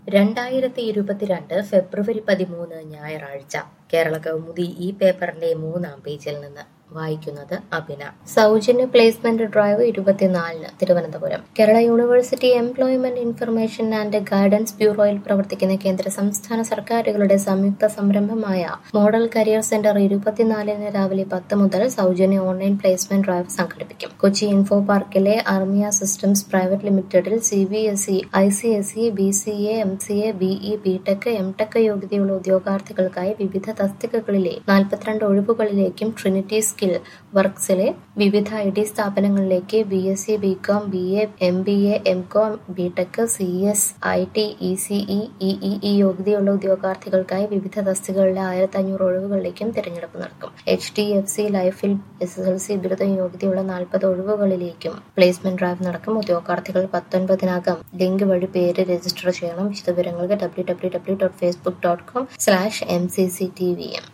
രണ്ടായിരത്തി ഇരുപത്തിരണ്ട് ഫെബ്രുവരി പതിമൂന്ന് ഞായറാഴ്ച കേരള കൗമുദി ഈ പേപ്പറിന്റെ മൂന്നാം പേജിൽ നിന്ന് വായിക്കുന്നത് അഭിന സൗജന്യ പ്ലേസ്മെന്റ് ഡ്രൈവ് ഇരുപത്തിനാലിന് Thiruvananthapuram Kerala university employment information and guidance ബ്യൂറോയിൽ പ്രവർത്തിക്കുന്ന കേന്ദ്ര സംസ്ഥാന സർക്കാരുകളുടെ സംയുക്ത സംരംഭമായ മോഡൽ കരിയർ സെന്റർ ഇരുപത്തിനാലിന് രാവിലെ പത്ത് മുതൽ സൗജന്യ ഓൺലൈൻ പ്ലേസ്മെന്റ് ഡ്രൈവ് സംഘടിപ്പിക്കും കൊച്ചി ഇൻഫോ പാർക്കിലെ ആർമിയ സിസ്റ്റംസ് പ്രൈവറ്റ് ലിമിറ്റഡിൽ C B S E I C S E B C A M C A B E B tech M tech യോഗ്യതയുള്ള ഉദ്യോഗാർത്ഥികൾക്കായി വിവിധ തസ്തികകളിലെ നാൽപ്പത്തിരണ്ട് ഒഴിവുകളിലേക്കും ട്രിനിറ്റി സ്കിൽ വർക്സിലെ വിവിധ ഐ ടി സ്ഥാപനങ്ങളിലേക്ക് B S C B com B A M B A M com B tech C S I T E C E E E യോഗ്യതയുള്ള ഉദ്യോഗാർത്ഥികൾക്കായി വിവിധ തസ്തികകളിലെ ആയിരത്തി അഞ്ഞൂറ് ഒഴിവുകളിലേക്കും തിരഞ്ഞെടുപ്പ് നടക്കും എച്ച് ഡി എഫ് സി ലൈഫിൽ എസ് എസ് എൽ സി ബിരുദം യോഗ്യതയുള്ള നാൽപ്പത് ഒഴിവുകളിലേക്കും പ്ലേസ്മെന്റ് ഡ്രൈവ് നടക്കും ഉദ്യോഗാർത്ഥികൾ പത്തൊൻപതിനകം ലിങ്ക് വഴി പേര് രജിസ്റ്റർ ചെയ്യണം വിശദവിവരങ്ങൾക്ക് W W W dot facebook dot com slash M C C T V M